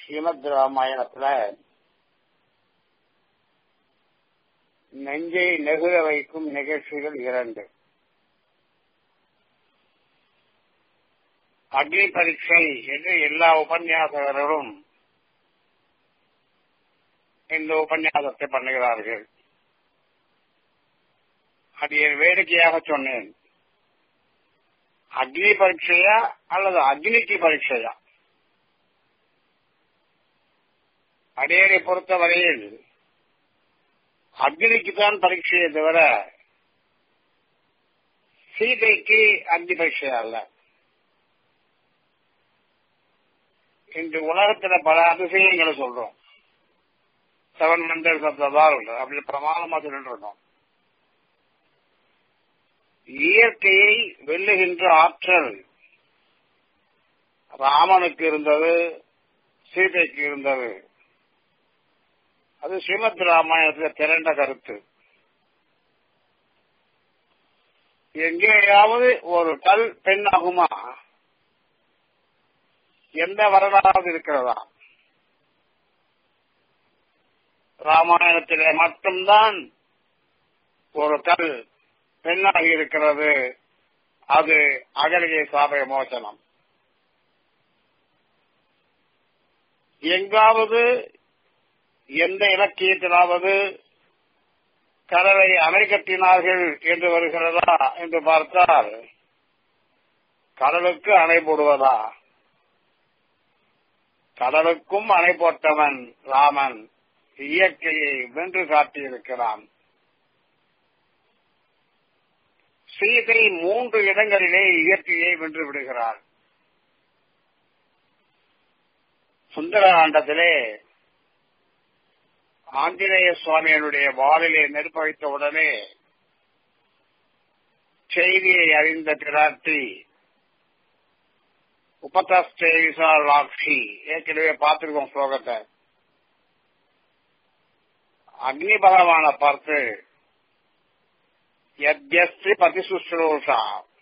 ஸ்ரீமத் ராமாயணத்துல நெஞ்சை நெகிழ வைக்கும் நிகழ்ச்சிகள் இரண்டு அக்னி பரீட்சை என்று எல்லா உபன்யாசகரும் இந்த உபன்யாசத்தை பண்ணுகிறார்கள் அது என் வேடிக்கையாக சொன்னேன் அக்னி பரீட்சையா அல்லது அக்னிக்கு பரீட்சையா அடையரை பொறுத்தவரையில் அக்னிக்கு தான் பரீட்சையை தவிர சீதைக்கு அக்னி பரீட்சை அல்ல இன்று உலகத்துல பல அதிசயங்களை சொல்றோம் செவன் மண்டல் சப்ததால் அப்படி பிரமாணமா சொல்லிட்டு இருக்கோம் இயற்கையை வெல்லுகின்ற ஆற்றல் ராமனுக்கு இருந்தது சீதைக்கு இருந்தது அது ஸ்ரீமத் ராமாயணத்தில் திரண்ட கருத்து எங்கேயாவது ஒரு கல் பெண் ஆகுமா எந்த வரலாறு இருக்கிறதா ராமாயணத்திலே மட்டும்தான் ஒரு கல் பெண்ணாகி இருக்கிறது அது அகலிகை சாபை மோசனம் எங்காவது எந்த இலக்கியத்திலாவது கடலை அணை கட்டினார்கள் என்று வருகிறதா என்று பார்த்தால் கடலுக்கு அணை போடுவதா கடலுக்கும் அணை போட்டவன் ராமன் இயற்கையை வென்று காட்டியிருக்கிறான் சீதை மூன்று இடங்களிலே இயற்கையை வென்று விடுகிறாள் சுந்தரகாண்டத்திலே ஆஞ்சநேய சுவாமியனுடைய வாளிலே நெருப்பு வைத்த உடனே செய்தியை அறிந்த பிராட்டி உபதஸ்தே விசாலாட்சி ஏற்கனவே பார்த்திருக்கோம் ஸ்லோகத்தை அக்னி பகவான பார்த்து யத்யஸ்தி பதிசுஸ்ரூஷா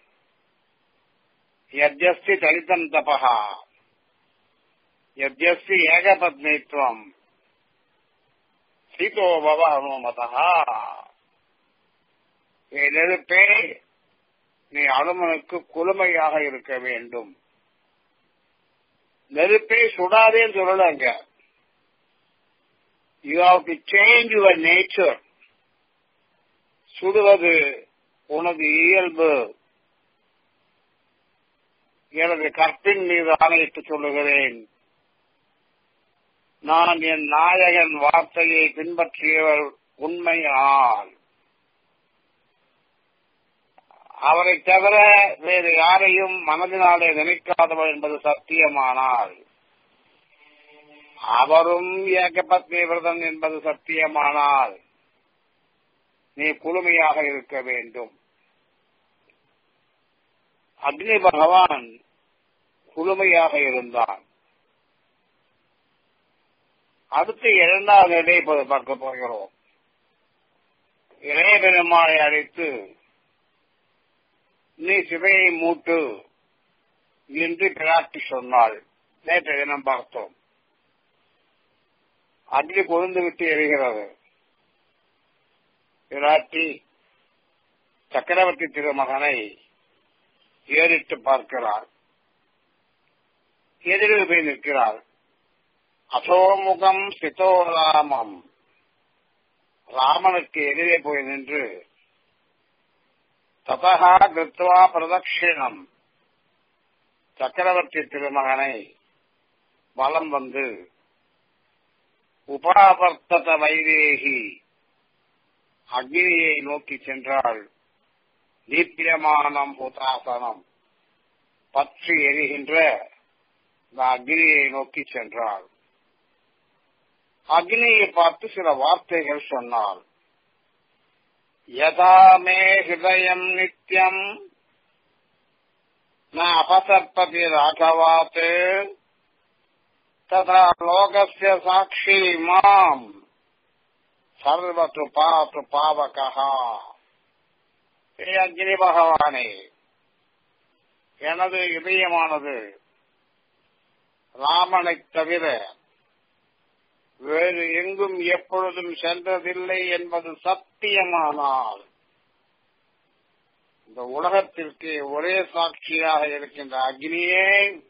யத்யஸ்தி தலிதம் தபா யத்யஸ்தி ஏகபத்னித்வம் சீதோ பவ அனுமதா நெருப்பே நீ அனுமனுக்கு குளுமையாக இருக்க வேண்டும் நெருப்பை சுடாதேன்னு சொல்லலங்க you have to change your nature சுடுவது உனது இயல்பு எனது கற்பின் மீது ஆணையிட்டு சொல்லுகிறேன் நான் என் நாயகன் வார்த்தையை பின்பற்றியவர் உண்மையால் அவரை தவிர வேறு யாரையும் மனதினாலே நினைக்காதவர் என்பது சத்தியமானால் அவரும் ஏகபத்னி விரதம் என்பது சத்தியமானால் நீ குளுமையாக இருக்க வேண்டும் அக்னி பகவான் குளுமையாக இருந்தான் அடுத்து இரண்டாவது நிலை இப்போது பார்க்க போகிறோம் இளைய பெருமாளை அழைத்து நீ சிவையை மூட்டு என்று பிராட்டி சொன்னாள் நேற்று தினம் பார்த்தோம் அக்னி கொழுந்து விட்டு எரிகிறது பிராட்டி சக்கரவர்த்தி திருமகனை ஏறிட்டு பார்க்கிறார் எதிரில் போய் நிற்கிறார் அசோமுகம் சிதோ ராமம் ராமனுக்கு எதிரே போய் நின்று ததா கிருத்வா பிரதட்சிணம் சக்கரவர்த்தி திருமகனை வலம் வந்து உபாவர்த்தத வைதேகி அக்னியை நோக்கி சென்றாள் தீப்பியமானம் உதாசனம் பற்றி எரிகின்ற இந்த அக்னியை நோக்கி சென்றாள் அக்னியை பார்த்து சில வார்த்தைகள் சொன்னாள் யதா மே ஹிருதயம் நித்யம் ந அபசற்பதி ராகவாத் ததா லோகஸ்ய சாட்சி மாம் சர்வத்து பாத்து பாவகா ஏ அக்னி பகவானே எனது இதயமானது ராமனைத் தவிர வேறு எங்கும் எப்பொழுதும் சென்றதில்லை என்பது சத்தியமானால் இந்த உலகத்திற்கு ஒரே சாட்சியாக இருக்கின்ற அக்னியே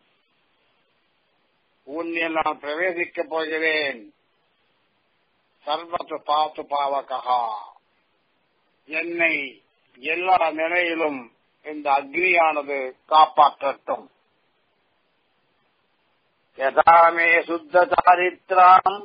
உன்னில் நான் பிரவேசிக்கப் போகிறேன் சர்வத்து பாத்து பாவகா என்னை எல்லா நிலையிலும் இந்த அக்னியானது காப்பாற்றட்டும் யதாமே சுத்த சாரித்ராம்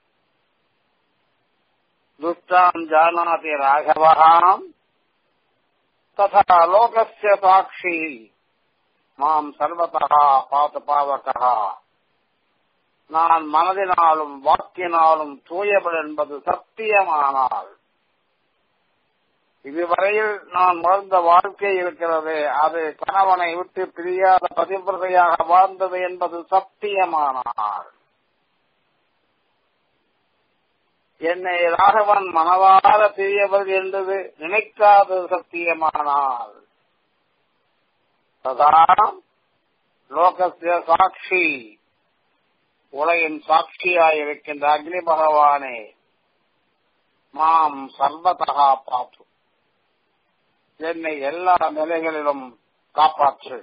துஷ்டாம் ஜானாதி ராகவகாம் ததா லோகஸ்ய சாட்சி மாம் சர்வதா பாத்து பாவகா நான் மனதினாலும் வாக்கினாலும் தூயவள் என்பது சத்தியமானால் இதுவரையில் நான் வாழ்ந்த வாழ்க்கை இருக்கிறது அது கணவனை விட்டு பிரியாத பதிவிரதையாக வாழ்ந்தது என்பது சத்தியமானால் என்னை ராகவன் மனவார பிரியவர் என்பது நினைக்காதது சத்தியமானால் சதா லோகசிய சாட்சி உலகின் சாட்சியாயிருக்கின்ற அக்னி பகவானே மாம் சர்வதகா பாத்து என்னை எல்லா நிலைகளிலும் காப்பாற்று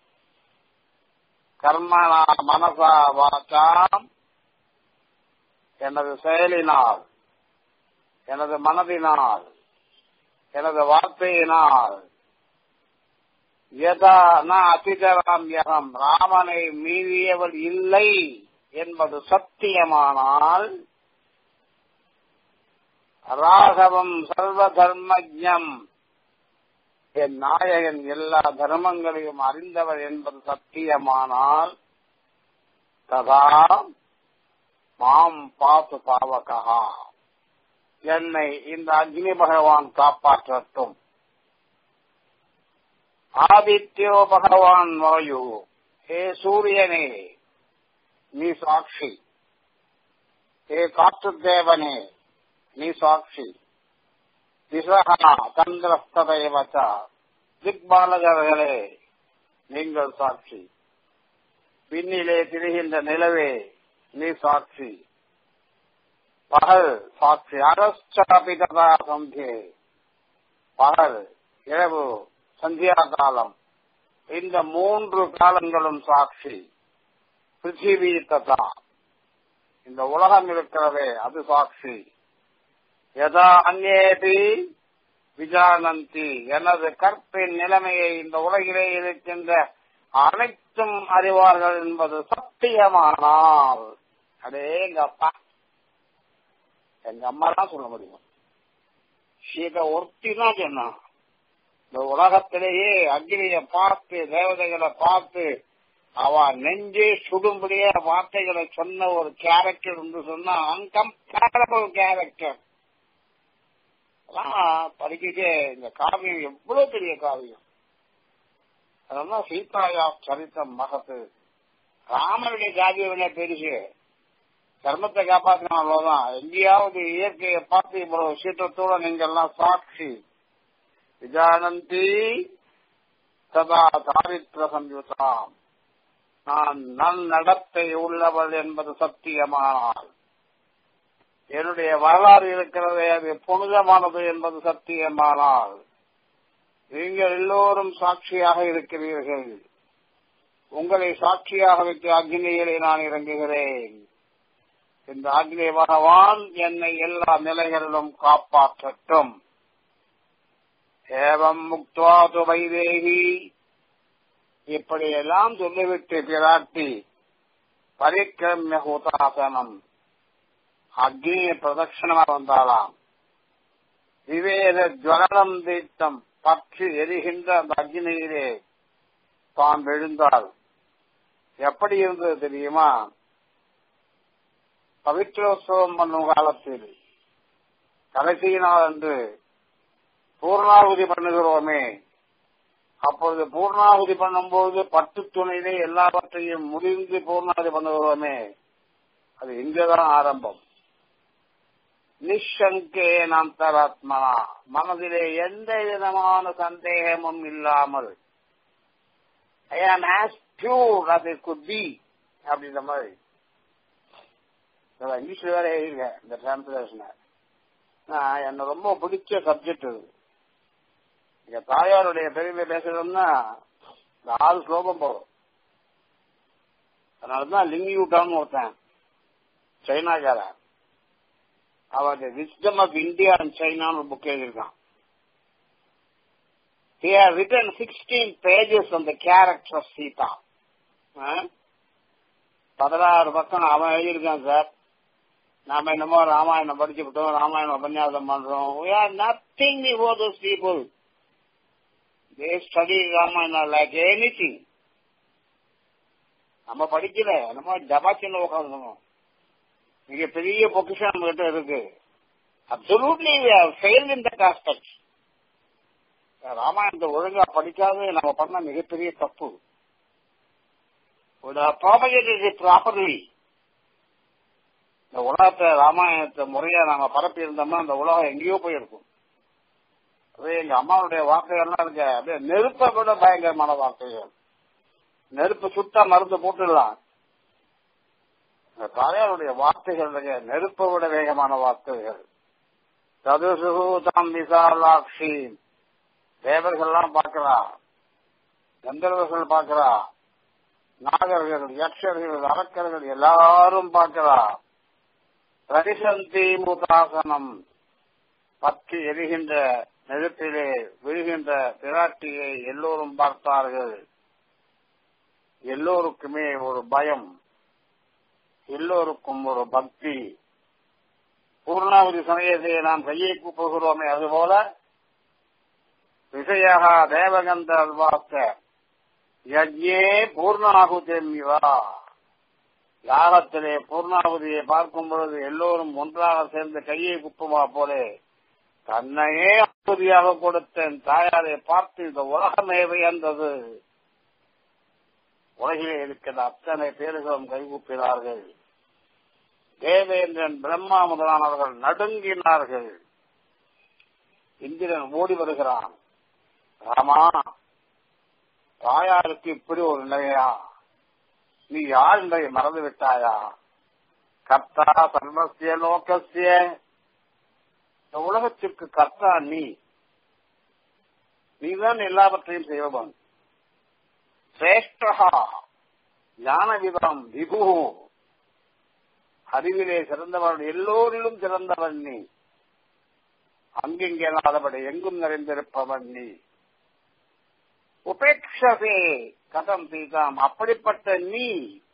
கர்மனா மனசா வாச்சாம் எனது செயலினால் எனது மனதினால் எனது வார்த்தையினால் யதா ந அதிதராம் யகம் ராமனை மீறியவள் இல்லை என்பது சத்தியமானால் ராகவம் சர்வ தர்மஜம் என் நாயகன் எல்லா தர்மங்களையும் அறிந்தவர் என்பது சத்தியமானால் ததா மாம் பாத்து பாவகா என்னை இந்த அக்னி பகவான் காப்பாற்றட்டும் ஆதித்யோ பகவான் வாயு ஹே சூரியனே நீ சாட்சி ஹே காற்று தேவனே நீ சாட்சி திசகா சந்திரஸ்ததைவச்ச திக்பாலகர்களே நீங்கள் சாட்சி பின்னிலே திரிகின்ற நிலவே நீ சாட்சி பகல் சாட்சி அரசாபி ததா சந்தியே பகல் இரவு சந்தியா காலம் இந்த மூன்று காலங்களும் சாட்சி பிருத்திவி ததா இந்த உலகம் இருக்கிறதே அது சாட்சி யதா அந்நேபி விஜானந்தி எனது கற்பின் நிலைமையை இந்த உலகிலே இருக்கின்ற அனைத்தும் அறிவார்கள் என்பது சத்தியமானால் அடே எங்க அப்பா எங்க அம்மா தான் சொல்ல முடியும் சீத ஒருத்தி தான் சொன்னா இந்த உலகத்திலேயே அக்னியை பார்த்து தேவதைகளை பார்த்து அவ நெஞ்சே சுடும்படியே வார்த்தைகளை சொன்ன ஒரு கேரக்டர் என்று சொன்னா அன்கம்பேரபிள் கேரக்டர் படிக்கவே இந்த காவியம் எவ்வளவு பெரிய காவியம் அதெல்லாம் சீதாயா சரித்தம் மகத்து ராமனுடைய காவியம் பெருசு தர்மத்தை காப்பாற்றினா அவ்வளவுதான் எங்கேயாவது இயற்கையை பார்த்து இவ்வளவு சீற்றத்தோட நீங்க எல்லாம் சாட்சி விஜானந்தி சதா சாரித்திர சம்யுதாம் நான் நன் நடத்தை உள்ளவள் என்பது சத்தியமானால் என்னுடைய வரலாறு இருக்கிறதே அது புனிதமானது என்பது சத்தியமானால் நீங்கள் எல்லோரும் சாட்சியாக இருக்கிறீர்கள் உங்களை சாட்சியாக வைத்து அக்னியிலே நான் இறங்குகிறேன் இந்த அக்னி பகவான் என்னை எல்லா நிலைகளிலும் காப்பாற்றட்டும் ஏவம் முக்துவாது வைதேகி இப்படியெல்லாம் சொல்லிவிட்டு பிராட்டி பரிக்கிரமிய ஹூதாசனம் அக்னியை பிரதட்சணமா வந்தாலாம் விவேத ஜுவலம் தீர்த்தம் பற்றி எரிகின்ற அந்த அக்னியிலே தான் விழுந்தாள் எப்படி இருந்தது தெரியுமா பவித்ரோத்சவம் பண்ணும் காலத்தில் கடைசி நாள் அன்று பூர்ணாகுதி பண்ணுகிறோமே அப்பொழுது பூர்ணாகுதி பண்ணும்போது பட்டு துணையிலே எல்லாவற்றையும் முடிந்து பூர்ணாகுதி பண்ணுகிறோமே அது இங்கதான் ஆரம்பம் நிஷங்கே அந்தராத்மனா மனதிலே எந்த விதமான சந்தேகமும் இல்லாமல் ஐ ஆம் ஆஸ் பியூர் அது குட் பி அப்படின்ற மாதிரி நான் இங்கிலீஷ்ல வேற எழுதியிருக்கேன் இந்த டிரான்ஸ்லேஷனை என்ன ரொம்ப பிடிச்ச சப்ஜெக்ட் இது எங்க தாயாருடைய பெருமை பேசுறோம்னா இந்த ஆறு ஸ்லோகம் போதும் அதனாலதான் லிங்கியூட்டான்னு ஒருத்தன் சைனாக்காரன் அவன் விஸ்டம் ஆஃப் இந்தியா அண்ட் சைனான்னு ஒரு புக் எழுதியிருக்கான் He has written 16 pages on the character of Sita. பதினாறு பக்கம் அவன் எழுதியிருக்கான் சார் நாம என்னமோ ராமாயணம் படிச்சுக்கிட்டோம் ராமாயணம் உபன்யாசம் பண்றோம் we are nothing before those people they study Ramayana like anything நம்ம படிக்கல நம்ம ஜபாச்சின்னு உட்காந்துக்கணும் மிக பெரிய பொக்கிஷம் நம்ம கிட்ட இருக்கு absolutely fail in that aspect ராமாயணத்தை ஒழுங்கா படிக்காத நம்ம பண்ண மிகப்பெரிய தப்பு ப்ராப்பர்லி இந்த உலகத்தை ராமாயணத்தை முறையா நாம பரப்பி இருந்தோம்னா அந்த உலகம் எங்கேயோ போயிருக்கும் அதே எங்க அம்மாவுடைய வார்த்தைகள்லாம் இருக்கு அப்படியே நெருப்பை விட பயங்கரமான வார்த்தைகள் நெருப்பு சுத்தா மருந்து போட்டுடலாம் இந்த தாயாருடைய வார்த்தைகள் நெருப்பை விட வேகமான வார்த்தைகள் ததுசுகூதம் விசாலாட்சி தேவர்கள்லாம் பார்க்கிறா கந்தர்வர்கள் பார்க்கிறா நாகர்கள் யக்ஷர்கள் அரக்கர்கள் எல்லாரும் பார்க்கிறா பிரதிசந்தி மூதாசனம் பற்றி எரிகின்ற நெருப்பிலே விழுகின்ற பிராட்டியை எல்லோரும் பார்த்தார்கள் எல்லோருக்குமே ஒரு பயம் எல்லோருக்கும் ஒரு பக்தி பூர்ணாவதி சமயத்தை நாம் கையை கூப்புகிறோமே அதுபோல விஷயாக தேவகந்தர்வாக்க யஜ்யே பூர்ணாகுதேமிவா யாகத்திலே பூர்ணாகுதியை பார்க்கும் பொழுது எல்லோரும் ஒன்றாக சேர்ந்து கையை குப்புமா போலே தன்னையே ஆகுதியாக கொடுத்தேன் தாயாரை பார்த்து இந்த உலகமே வியந்தது உலகிலே இருக்கிற அத்தனை பேர்களும் கைகூப்பினார்கள் தேவேந்திரன் பிரம்மா முதலானவர்கள் நடுங்கினார்கள் இந்திரன் ஓடி வருகிறான் ராமா தாயாருக்கு இப்படி ஒரு நிலையா நீ யார் என்பதை மறந்து விட்டாயா கர்த்தா சர்வசிய லோகசிய இந்த உலகத்திற்கு கர்த்தா நீ நீதான் எல்லாவற்றையும் செய்வவன் சிரேஷ்டா ஞானவிதம் விபு அறிவிலே சிறந்தவன் எல்லோரிலும் சிறந்தவன் நீ அங்கிங்கெல்லாதபடி எங்கும் நிறைந்திருப்பவன் நீ உபேட்சசே கதம் சீதாம் அப்படிப்பட்ட நீ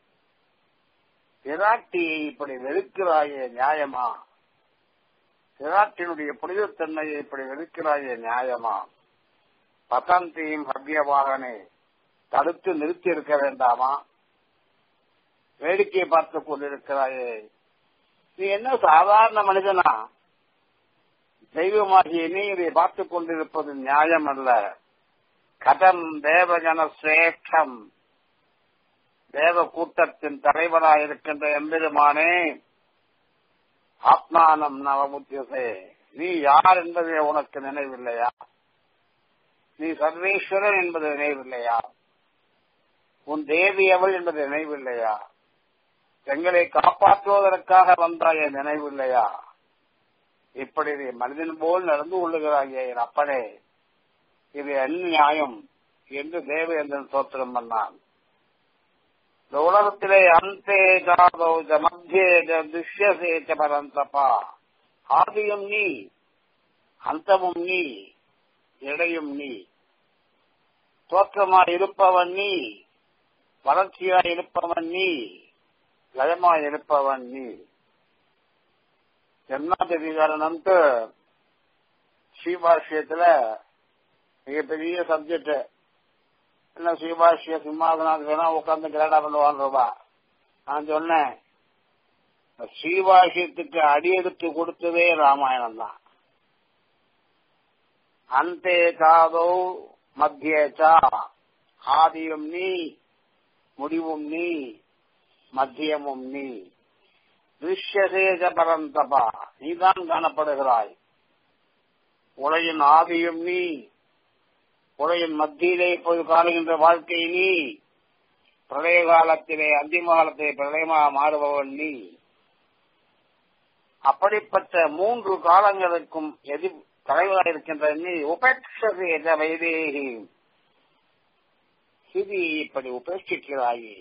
பிராட்டியை இப்படி வெறுக்கிறாயே நியாயமா பிராட்டினுடைய புனிதத்தன்மையை இப்படி வெறுக்கிறாயே நியாயமா பதந்தியும் ஹவ்யவாகனே தடுத்து நிறுத்தி இருக்க வேண்டாமா வேடிக்கையை பார்த்து கொண்டிருக்கிறாயே நீ என்ன சாதாரண மனிதனா தெய்வமாகிய நீ இதை பார்த்துக் கொண்டிருப்பது நியாயம் அல்ல கதம் தேவஜன சிரேஷ்டம் தேவ கூட்டத்தின் தலைவராயிருக்கின்ற எம்பெருமானே ஆத்மானம் நவமுத்தியசே நீ யார் என்பதே உனக்கு நினைவில்லையா நீ சர்வேஸ்வரன் என்பது நினைவில்லையா உன் தேவி அவள் என்பது நினைவில்லையா எங்களை காப்பாற்றுவதற்காக வந்தாய நினைவில்லையா இப்படி நீ மனிதன் போல் நடந்து கொள்ளுகிறாயே என் அப்பனே இது அந்நியாயம் என்று தேவேந்திரன் சோத்திரம் பண்ணான் இந்த உலகத்திலே அந்தே ஜாதோ ஜ மத்தியே ஜ துஷ்யசே ஜ பரந்தபா ஆதியும் நீ அந்தமும் நீ இடையும் நீ தோற்றமாய் இருப்பவன் நீ வளர்ச்சியாய் இருப்பவன் நீ லயமாய் இருப்பவன் நீ ஜன்மாதிகாரன்ட்டு ஸ்ரீபாஷ்யத்துல மிகப்பெரிய சப்ஜெக்ட் என்ன ஸ்ரீபாஷ்ய சிம்மாசனாக்கு வேணா உட்கார்ந்து கிரேடா பண்ணுவான் ரூபா நான் சொன்னேன் ஸ்ரீபாஷ்யத்துக்கு அடியெடுத்து கொடுத்ததே ராமாயணம் தான் அந்தே காதோ மத்தியச்சா ஆதியும் நீ முடிவும் நீ மத்தியமும் நீ திருஷ்யசேஜ பரந்தபா நீதான் காணப்படுகிறாய் உலகின் ஆதியும் நீ உலகின் மத்தியிலே இப்போது காணுகின்ற வாழ்க்கை நீ பிரளய காலத்திலே அந்திம காலத்திலே பிரளயமாக மாறுபவன் நீ அப்படிப்பட்ட மூன்று காலங்களுக்கும் எதி தலைவராக இருக்கின்ற நீ உபேட்சது என்ற வைதேகி சிதி இப்படி உபேட்சிக்கிறாயே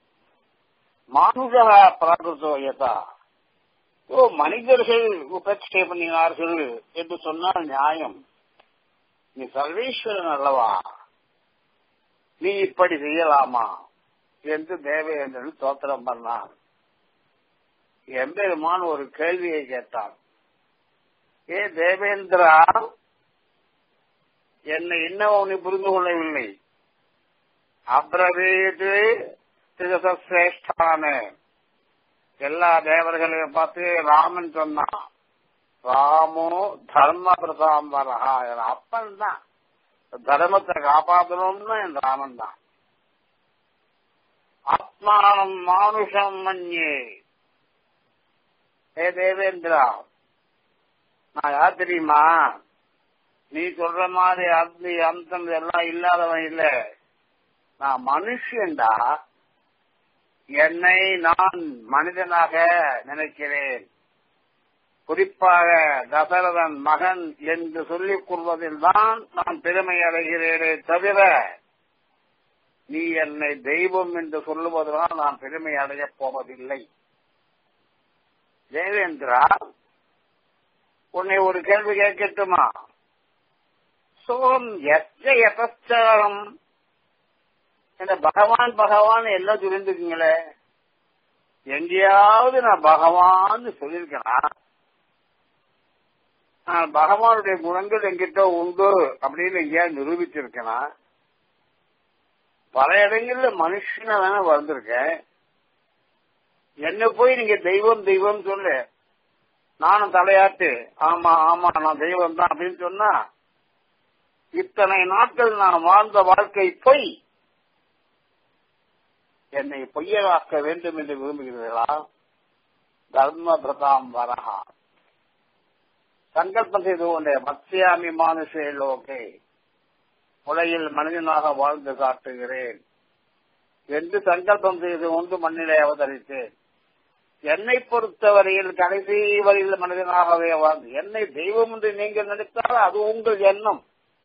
மானுஷ பிராகிருதோ யதா ஓ மனிதர்கள் உபேட்சை பண்ணினார்கள் என்று சொன்னால் நியாயம் நீ சர்வேஸ்வரன் அல்லவா நீ இப்படி செய்யலாமா என்று தேவேந்திரன் தோத்திரம் பண்ணான் எம்பெருமான் ஒரு கேள்வியை கேட்டான் ஏ தேவேந்திரா என்னை இன்னும் நீ புரிந்து கொள்ளவில்லை அப்ரவீது திருதசிரேஷ்டான எல்லா தேவர்களையும் பார்த்து ராமன் சொன்னான் ராமோ தர்ம பிரதாம்பரா என் அப்பன் தான் தர்மத்தை காப்பாற்றணும்னு என் ராமன் தான் ஆத்மானம் மானுஷம் மஞ்சே ஏ தேவேந்திரா நான் யார் தெரியுமா நீ சொல்ற மாதிரி அந்தி அந்தம் எல்லாம் இல்லாதவன் இல்ல நான் மனுஷன்டா என்னை நான் மனிதனாக நினைக்கிறேன் குறிப்பாக தசரதன் மகன் என்று சொல்லிக் கொள்வதில் தான் நான் பெருமை அடைகிறேனே தவிர நீ என்னை தெய்வம் என்று சொல்லுவதனால் நான் பெருமை அடையப் போவதில்லை தேவேந்திரா உன்னை ஒரு கேள்வி கேட்கட்டுமா சோம் எத்த எதச்சரம் இந்த பகவான் பகவான் எல்லாம் சொல்லிருந்துக்குங்களே எங்கேயாவது நான் பகவான் சொல்லியிருக்கேனா நான் பகவானுடைய குணங்கள் எங்கிட்ட உண்டு அப்படின்னு எங்கேயாவது நிரூபிச்சிருக்கேனா பல இடங்கள்ல மனுஷன தானே வந்திருக்கேன் என்ன போய் நீங்க தெய்வம் தெய்வம் சொல்லு நானும் தலையாட்டு ஆமா ஆமா நான் தெய்வம் தான் அப்படின்னு சொன்னா இத்தனை நாட்கள் நான் வாழ்ந்த வாழ்க்கை பொய் என்னை பொய்யராக்க வேண்டும் என்று விரும்புகிறீர்களா தர்ம பிரதாம் வரஹா சங்கல்பம் செய்து கொண்டே மத்யாமி மானுஷே லோகே உலகில் மனிதனாக வாழ்ந்து காட்டுகிறேன் என்று சங்கல்பம் செய்து கொண்டு மண்ணிலே அவதரித்தேன் என்னை பொறுத்தவரையில் கடைசி வரையில் மனிதனாகவே வாழ்ந்து என்னை தெய்வம் என்று நீங்கள் நினைத்தால் அது உங்கள் எண்ணம்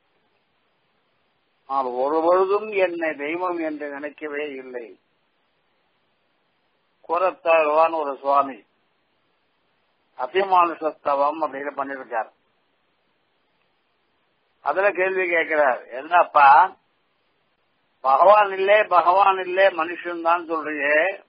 ஆனால் ஒரு பொழுதும் என்னை தெய்வம் என்று நினைக்கவே இல்லை குரத்தாழ்வான் ஒரு சுவாமி அபிமானுஷத்தவம் அப்படின்னு பண்ணிருக்கார் அதுல கேள்வி கேட்கிறார் என்னப்பா பகவான் இல்லே பகவான் இல்லே மனுஷன் தான் சொல்றீங்க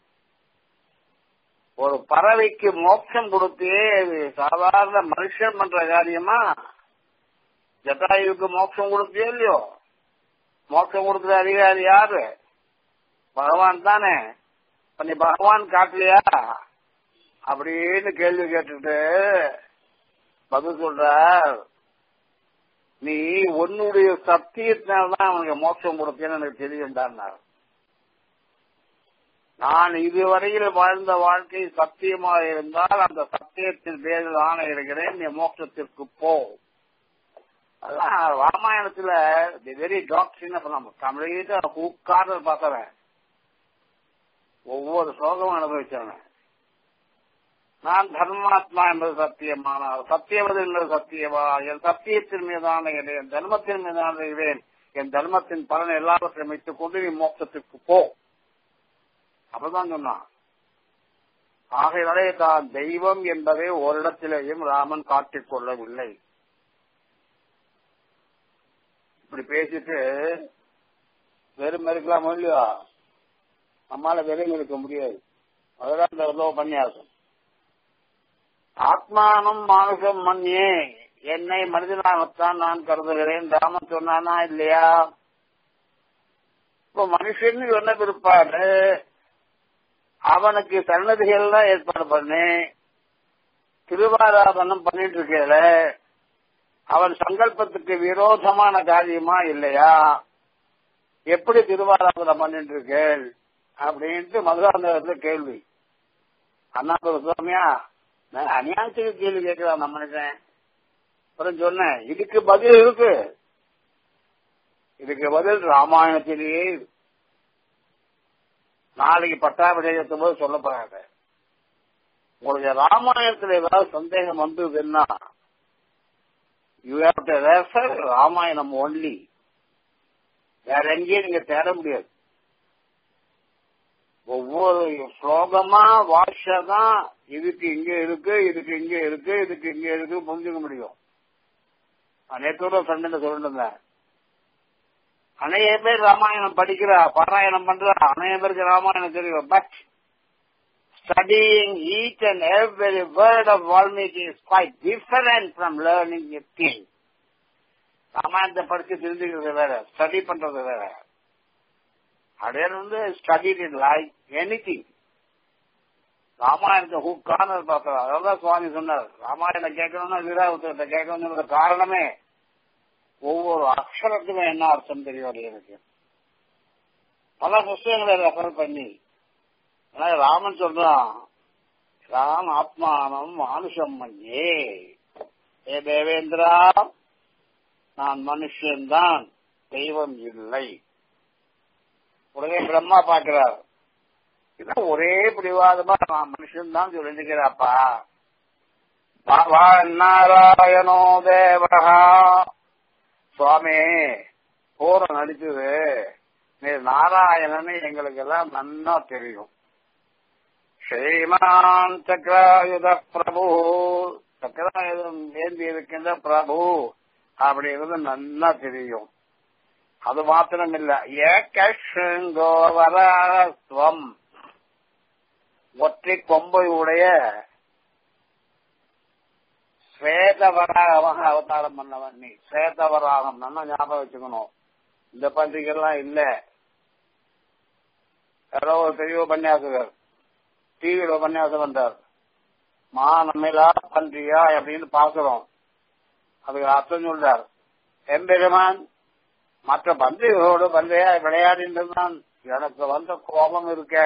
ஒரு பறவைக்கு மோட்சம் கொடுத்தே சாதாரண மனுஷன் பண்ற காரியமா ஜட்டாயுக்கு மோட்சம் கொடுத்தியோ இல்லையோ மோட்சம் கொடுக்குற அதிகாரி யாரு பகவான் தானே இப்ப நீ பகவான் காட்டலையா அப்படின்னு கேள்வி கேட்டுட்டு பதில் சொல்றார் நீ உன்னுடைய சத்தியத்தினால்தான் அவனுக்கு மோட்சம் கொடுத்தேன்னு எனக்கு தெரியும்டான்னார் நான் இதுவரையில் வாழ்ந்த வாழ்க்கை சத்தியமாக இருந்தால் அந்த சத்தியத்தின் பேரில் ஆணையிடுகிறேன் நீ மோட்சத்திற்கு போ அதான் ராமாயணத்துல தி வெரி டாக்டரின் நம்ம கம்ப்ளீட்டா ஹூக்காரர் பார்த்தவன் ஒவ்வொரு சோகமும் அனுபவிச்சவன் நான் தர்மாத்மா என்பது சத்தியமானால் சத்தியவது என்பது சத்தியமா என் சத்தியத்தின் மீதான என் தர்மத்தின் மீதான இவேன் என் தர்மத்தின் பலனை எல்லாவற்றையும் வைத்துக் கொண்டு நீ மோட்சத்திற்கு போ அப்பதான் சொன்னான் ஆகையினாலே தான் தெய்வம் என்பதை ஓரிடத்திலேயும் ராமன் காட்டிக் கொள்ளவில்லை இப்படி பேசிட்டு வெறும் இருக்கலாம் இல்லையா நம்மால வெறும் இருக்க முடியாது அதெல்லாம் இந்த உதவ பண்ணியாகும் ஆத்மானம் மானுஷம் மண்யே என்னை மனிதனாகத்தான் நான் கருதுகிறேன் ராமன் சொன்னானா இல்லையா இப்ப மனுஷன் சொன்ன பிற்பாடு அவனுக்கு சன்னதிகள்லாம் ஏற்பாடு பண்ணி திருவாராதனம் பண்ணிட்டு இருக்கல அவன் சங்கல்பத்துக்கு விரோதமான காரியமா இல்லையா எப்படி திருவாராதனம் பண்ணிட்டு இருக்கேள் அப்படின்ட்டு மதுராந்தகத்துல கேள்வி அண்ணா சுவாமியா நான் அநியாயத்துக்கு கேள்வி கேட்கிறான் நம்ம மனுஷன் அப்புறம் சொன்னேன் இதுக்கு பதில் இருக்கு இதுக்கு பதில் ராமாயணத்திலேயே இருக்கு. நாளைக்கு பட்டாபிஷேகத்தும் போது சொல்ல போறாங்க உங்களுக்கு ராமாயணத்துல ஏதாவது சந்தேகம் வந்ததுன்னா you have to refer Ramayanam only வேற எங்கேயும் நீங்க தேட முடியாது ஒவ்வொரு ஸ்லோகமா வாஷதான் இதுக்கு இங்க இருக்கு இதுக்கு இங்க இருக்கு இதுக்கு இங்க இருக்கு புரிஞ்சுக்க முடியும் நேற்றோட ஃப்ரெண்டு சொல்லிட்டு அநேக பேர் ராமாயணம் படிக்கிறா பாராயணம் பண்றா அநேக பேருக்கு ராமாயணம் தெரியும் but studying each and every word of Valmiki is quite different from learning a thing. ராமாயணத்தை படிச்சு தெரிஞ்சுக்கிறது வேற ஸ்டடி பண்றது வேற அப்படியே வந்து ஸ்டடி லைக் எனி திங் ராமாயணத்தை ஹூக்கான பார்க்கலாம் அதான் சுவாமி சொன்னார் ராமாயணம் கேட்கணும்னா வீராவுத்தரத்தை கேட்கணுங்கிற காரணமே ஒவ்வொரு அக்ஷரத்துக்கும் என்ன அர்த்தம் தெரியும் எனக்கு பல புஸ்தகங்களை ரெஃபர் பண்ணி ஆனா ராமன் சொல்றான் ராம் ஆத்மானம் மானுஷம் மஞ்சே ஏ தேவேந்திரா நான் மனுஷன்தான் தெய்வம் இல்லை உடனே பிரம்மா பாக்குறார் இதான் ஒரே பிடிவாதமா நான் மனுஷன் தான் சொல்லிருக்கிறாப்பா நாராயணோ தேவகா சுவாமி போற நடிச்சது நீ நாராயணன் எங்களுக்கு எல்லாம் நன்னா தெரியும் ஸ்ரீமான் சக்கராயுத பிரபு சக்கராயுதம் ஏந்தி இருக்கின்ற பிரபு அப்படிங்கிறது நன்னா தெரியும் அது மாத்திரம் இல்ல ஏகோவராஸ்வம் ஒற்றை கொம்பை உடைய ஸ்வேதவராகமாக அவதாரம் பண்ணவன் நீ ஸ்வேதவராகம் நல்லா ஞாபகம் வச்சுக்கணும் இந்த பத்திரிகைலாம் இல்ல யாரோ ஒரு பெரிய உபன்யாசகர் டிவியில உபன்யாசம் பண்றார் மா நம்மளா பன்றியா அப்படின்னு பாக்குறோம் அதுக்கு அர்த்தம் சொல்றார் எம்பெருமான் மற்ற பன்றிகளோடு பன்றியா விளையாடிட்டு தான் எனக்கு வந்த கோபம் இருக்க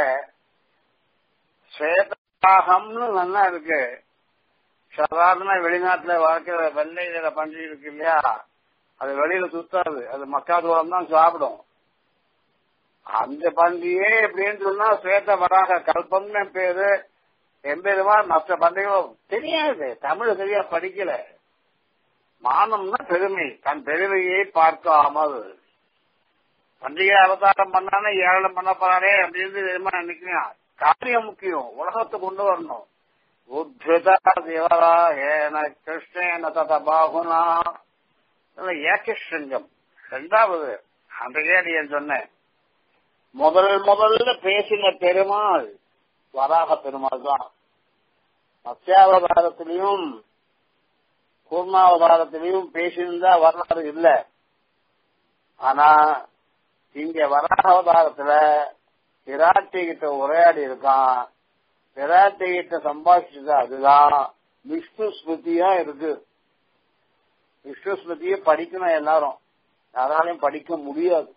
ஸ்வேதாகம்னு நல்லா இருக்கு சாதாரண வெளிநாட்டுல வாழ்க்கிற வெள்ளை நிற பன்றி இருக்கு இல்லையா அது வெளியில சுத்தாது அது மக்காதூரம் தான் சாப்பிடும் அந்த பன்றியே எப்படின்னு சொன்னா ஸ்வேத வராக கல்பம்னு பேரு எம்பெருமா மற்ற பன்றிகளும் தெரியாது தமிழ் சரியா படிக்கல மானம்னா பெருமை தன் பெருமையை பார்க்காமல் பண்டிகை அவதாரம் பண்ணானே ஏழனம் பண்ண போறாரே அப்படின்னு நினைக்கிறான் காரியம் முக்கியம் உலகத்தை கொண்டு வரணும் உத்விதா சிவராயேன கிருஷ்ணேன தத பாகுனா ஏகசிங்கம் ரெண்டாவது அன்றைக்கே அடியன் சொன்னேன் முதல் முதல்ல பேசின பெருமாள் வராக பெருமாள் தான் மத்தியாவதாரத்திலையும் கூர்மாவதாரத்திலையும் பேசியிருந்தா வரலாறு இல்ல ஆனா இங்க வராக அவதாரத்துல பிராட்டி கிட்ட உரையாடி இருக்கான் பிராட்டி கிட்ட சம்பாஷிச்சது அதுதான் விஷ்ணு ஸ்மிருதியா இருக்கு விஷ்ணு ஸ்மிருதியை படிக்கணும் எல்லாரும் யாராலையும் படிக்க முடியாது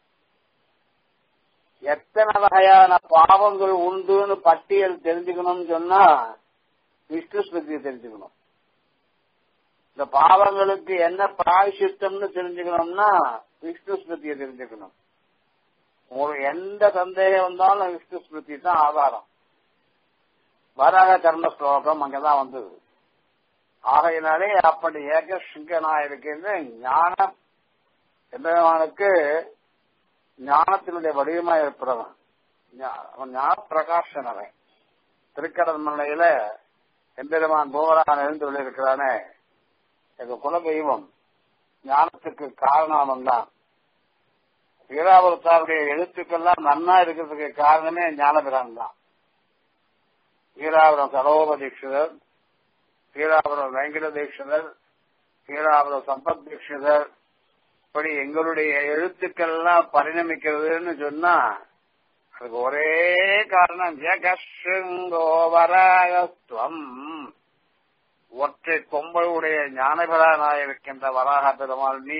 எத்தனை வகையான பாவங்கள் உண்டுன்னு பட்டியல் தெரிஞ்சுக்கணும்னு சொன்னா விஷ்ணு ஸ்மிருதியை தெரிஞ்சுக்கணும் இந்த பாவங்களுக்கு என்ன பிராயசித்தம்னு தெரிஞ்சுக்கணும்னா விஷ்ணு ஸ்மிருதியை தெரிஞ்சுக்கணும் உங்களுக்கு எந்த சந்தேகம் வந்தாலும் விஷ்ணு ஸ்மிருதி தான் ஆதாரம் வராக கர்ம ஸ்லோகம் அங்கதான் வந்தது ஆகையினாலே அப்படி ஏக சிங்கனா இருக்கின்ற ஞானம் என்பவனுக்கு ஞானத்தினுடைய வடிவமா இருப்பவன் அவன் ஞான பிரகாசனவன் திருக்கடல் மலையில எம்பெருமான் பூவரான் எழுந்து கொண்டிருக்கிறானே எங்க குல தெய்வம் ஞானத்துக்கு காரணம் அவன் தான் வீராபுரத்தாருடைய எழுத்துக்கெல்லாம் நன்னா இருக்கிறதுக்கு காரணமே ஞானபிரான் தான் வீராபுரம் சரோப தீட்சிதர் வீராபுரம் வெங்கட தீட்சிதர் வீராபுரம் சம்பத் தீட்சிதர் இப்படி எங்களுடைய எழுத்துக்கள்லாம் பரிணமிக்கிறதுன்னு சொன்னா அதுக்கு ஒரே காரணம் ஜெகஸ்ருங்கோவராகத்துவம் ஒற்றை கொம்பளுடைய ஞானபிரானாய் இருக்கின்ற வராக பெருமாள் நீ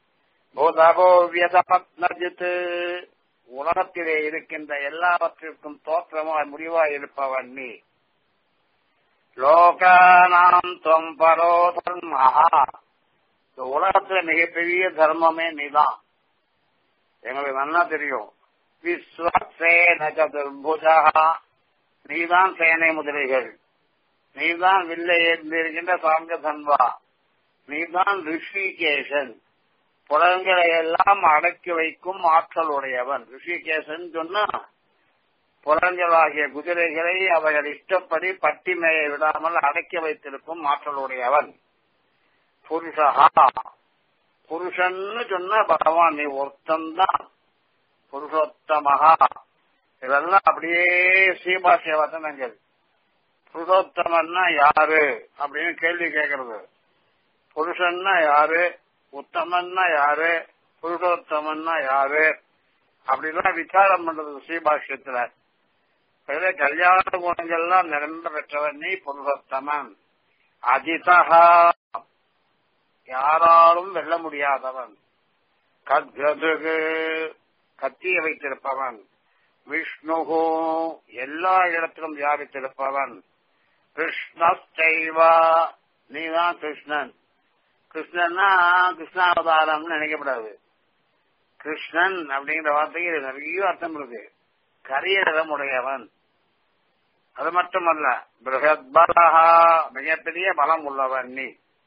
பூதபோவியதபத்னஜித்து உலகத்திலே இருக்கின்ற எல்லாவற்றிற்கும் தோற்றமாய் முடிவாய் இருப்பவன் நீ லோகானாம் தொம் பரோ தர்மஹா இந்த உலகத்துல மிகப்பெரிய தர்மமே நீதான் எங்களுக்கு நல்லா தெரியும் விஸ்வசேன சதுர்புஜா நீதான் சேனை முதலிகள் நீதான் வில்லை இருக்கின்ற சாங்க சன்பா நீதான் ரிஷிகேசன் புலன்களை எல்லாம் அடக்கி வைக்கும் ஆற்றல் உடையவன் ரிஷிகேசன் சொன்னா புலன்களாகிய குதிரைகளை அவைகள் இஷ்டப்படி பட்டி மேய விடாமல் அடக்கி வைத்திருக்கும் ஆற்றல் உடையவன் புருஷஹா புருஷன்னு சொன்ன பகவான் நீ ஒருத்தந்தான் புருஷோத்தமகா இதெல்லாம் அப்படியே ஸ்ரீபாஷ்ய வசனங்கள் புருஷோத்தமன்னா யாரு அப்படின்னு கேள்வி கேட்கறது புருஷன்னா யாரு உத்தமன்னா யாரு புருஷோத்தமன்னா யாரு அப்படிலாம் விசாரம் பண்றது ஸ்ரீபாஷ்யத்துல அதுல கல்யாண குணங்கள்லாம் நிரம்ப பெற்றவன் நீ புருஷோத்தமன் அஜிதா யாராலும் வெல்ல முடியாதவன் கத்கதுகு கத்திய வைத்திருப்பவன் விஷ்ணுகு எல்லா இடத்திலும் வியாபித்திருப்பவன் கிருஷ்ணஸ்டைவா நீதான் கிருஷ்ணன் கிருஷ்ணன்னா கிருஷ்ணாவதாரம்னு நினைக்கப்படாது கிருஷ்ணன் அப்படிங்கிற வார்த்தைக்கு நிறைய அர்த்தம் இருக்கு கரிய நிறமுடையவன் அது மட்டுமல்ல பிரகத்பலஹா மிகப்பெரிய பலம் உள்ளவன் நீ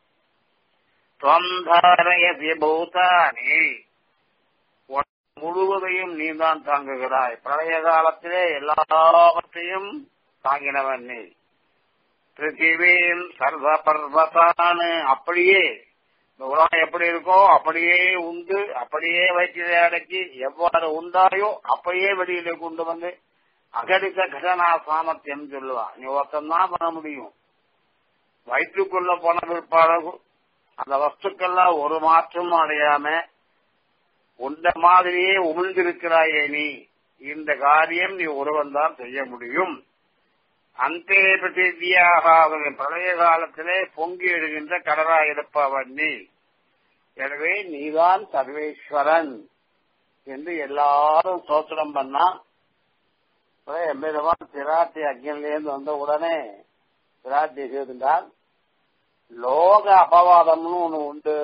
தொந்தரயசி பூதானி முழுவதையும் நீதான் தாங்குகிறாய் பிரளய காலத்திலே எல்லாவற்றையும் தாங்கினவன் நீ பிருத்திவீம் சர்வ பர்வதானு அப்படியே இந்த உலகம் எப்படி இருக்கோ அப்படியே உண்டு அப்படியே வயிற்றிலே அடக்கி எவ்வாறு உண்டாயோ அப்படியே வெளியில கொண்டு வந்து அகடித்த கடனா சாமர்த்தியம் சொல்லுவான் நீ ஒருத்தந்தான் பண்ண முடியும் வயிற்றுக்குள்ள போன பிற்பாடு அந்த வஸ்துக்கள்லாம் ஒரு மாற்றமும் அடையாம உண்ட மாதிரியே உமிழ்ந்திருக்கிறாயே நீ இந்த காரியம் நீ ஒருவன் தான் செய்ய முடியும் அந்தே பிரதிவியாக அவரின் பழைய காலத்திலே பொங்கி எழுகின்ற கடலாய் இருப்பவன் நீ எனவே நீதான் சர்வேஸ்வரன் என்று எல்லாரும் சோத்திரம் பண்ணா எம்பெருமான் பிராட்டி அக்னிலேருந்து வந்த உடனே பிராட்டி செய்திருந்தால் லோக அபவாதம்னு ஒண்ணு உண்டு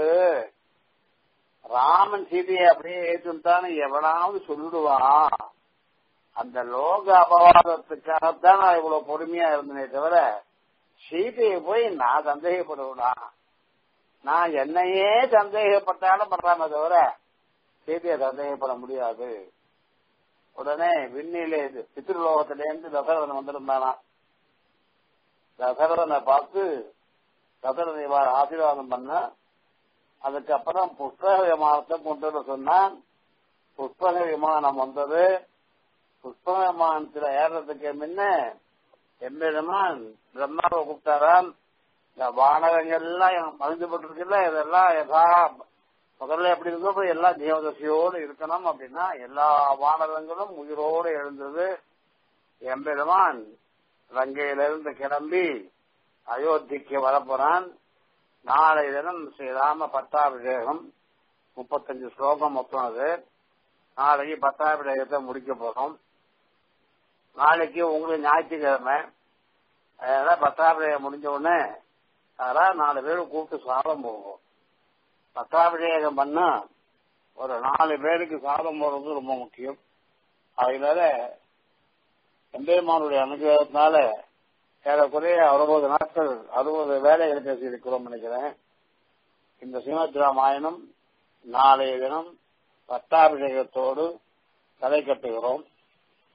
ராமன் சீதையை அப்படியே ஏற்றுட்டான்னு எவனாவது சொல்லிடுவான் அந்த லோக அபவாதத்துக்காகத்தான் நான் இவ்வளவு பொறுமையா இருந்தனே தவிர சீதையை போய் நான் சந்தேகப்படுவா நான் என்னையே சந்தேகப்பட்டாலும் பண்றாம தவிர சீதையை சந்தேகப்பட முடியாது உடனே விண்ணிலே பித்ருலோகத்திலேருந்து தசரதன் வந்திருந்தானா தசரதனை பார்த்து தசரதனை இவ்வாறு ஆசீர்வாதம் பண்ண அதுக்கப்புறம் புஷ்பக விமானத்தை கொண்டு வர சொன்னான் புஷ்பக விமானம் வந்தது புஷ்பக விமானத்துல ஏறதுக்கு முன்ன எம்பெருமான் பிரம்மாவை கூப்பிட்டாராம் இந்த வானகங்கள்லாம் மறைந்துபட்டிருக்குல்ல இதெல்லாம் எதா முதல்ல எப்படி இருந்தோ எல்லாம் ஜீவதசையோடு இருக்கணும் அப்படின்னா எல்லா வானரங்களும் உயிரோடு எழுந்தது எம்பெருமான் லங்கையிலிருந்து கிளம்பி அயோத்திக்கு வரப்போறான் நாளை தினம் ஸ்ரீராம பட்டாபிஷேகம் முப்பத்தஞ்சு ஸ்லோகம் மொத்தம் அது நாளைக்கு பட்டாபிஷேகத்தை முடிக்க போறோம் நாளைக்கு உங்களுக்கு ஞாயிற்றுக்கிழமை அதனால பட்டாபிஷேகம் முடிஞ்ச உடனே அதெல்லாம் நாலு பேர் கூப்பிட்டு சாதம் போகும் பட்டாபிஷேகம் பண்ணா ஒரு நாலு பேருக்கு சாதம் போடுறது ரொம்ப முக்கியம் அதனால எம்பெருமானுடைய அனுகிரகத்தினால ஏறக்குறைய அறுபது நாட்கள் அறுபது வேலைகளை பேசி இருக்கிறோம் நினைக்கிறேன் இந்த ஸ்ரீமத் ராமாயணம் நாளைய தினம் பட்டாபிஷேகத்தோடு தலை கட்டுகிறோம்